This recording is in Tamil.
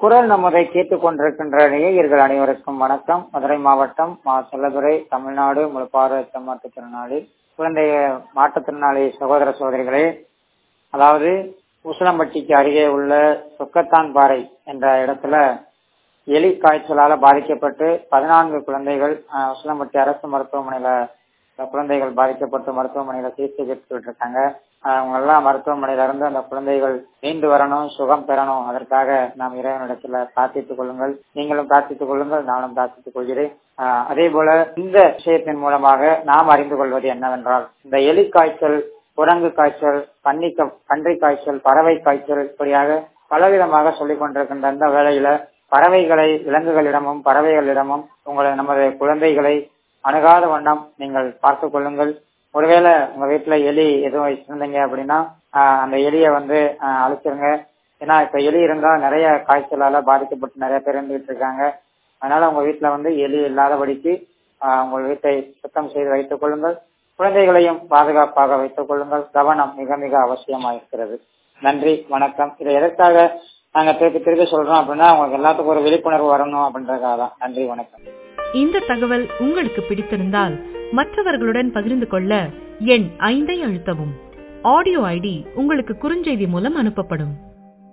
குரல் நமதை கேட்டுக் கொண்டிருக்கின்ற நேயர்கள் அனைவருக்கும் வணக்கம் மதுரை மாவட்டம் மா செல்லதுரை தமிழ்நாடு முழுப்பாறு மாற்றுத்திறனாளி குழந்தைய மாற்றுத்திறனாளி சகோதர சகோதரிகளே அதாவது உசிலம்பட்டிக்கு அருகே உள்ள சொக்கத்தான் பாறை என்ற இடத்துல எலி காய்ச்சலால பாதிக்கப்பட்டு பதினான்கு குழந்தைகள் அஹ், உசிலம்பட்டி அரசு மருத்துவமனையில இந்த குழந்தைகள் பாதிக்கப்பட்டு மருத்துவமனையில சிகிச்சை பெற்றுட்டு இருக்காங்க அஹ், அவங்க எல்லாம் மருத்துவமனையில இருந்து அந்த குழந்தைகள் மீண்டு வரணும் சுகம் பெறணும் அதற்காக நாம் இறைவனிடத்துல பிரார்த்தித்துக் கொள்ளுங்கள் நீங்களும் பிரார்த்தித்துக் கொள்ளுங்கள் நானும் பிரார்த்தித்துக் கொள்கிறேன் அஹ், அதே போல இந்த விஷயத்தின் மூலமாக நாம் அறிந்து கொள்வது என்னவென்றால் இந்த எலி காய்ச்சல் குரங்கு காய்ச்சல் பன்னி க- பன்றி காய்ச்சல் பறவை காய்ச்சல் இப்படியாக பலவிதமாக சொல்லிக் கொண்டிருக்கின்ற இந்த வேளையில பறவைகளை விலங்குகளிடமும் பறவைகளிடமும் உங்களை நமது குழந்தைகளை அணுகாத வண்ணம் நீங்கள் பார்த்துக் கொள்ளுங்கள் ஒருவேளை உங்க வீட்டுல எலி எதுவும் வச்சிருந்தீங்க அப்படின்னா ஆஹ், அந்த எலியை வந்து ஆஹ், அழிச்சிருங்க ஏன்னா இப்ப எலி இருந்தா நிறைய காய்ச்சலால பாதிக்கப்பட்டு நிறைய பேர் இருந்துட்டு இருக்காங்க அதனால உங்க வீட்டுல வந்து எலி இல்லாதபடிக்கு ஆஹ், உங்கள் வீட்டை சுத்தம் செய்து வைத்துக் கொள்ளுங்கள் குழந்தைகளையும் பாதுகாப்பாக வைத்துக் கொள்ளுங்கள் கவனம் மிக மிக அவசியமாயிருக்கிறது நன்றி வணக்கம் இதை எதற்காக நாங்க திருப்பி திருப்பி சொல்றோம் அப்படின்னா உங்களுக்கு எல்லாத்துக்கும் ஒரு விழிப்புணர்வு வரணும் அப்படின்றதுக்காக தான் நன்றி வணக்கம் இந்த தகவல் உங்களுக்கு பிடித்திருந்தால் மற்றவர்களுடன் பகிர்ந்து கொள்ள எண் ஐந்தை அழுத்தவும் ஆடியோ ஐடி உங்களுக்கு குறுஞ்செய்தி மூலம் அனுப்பப்படும்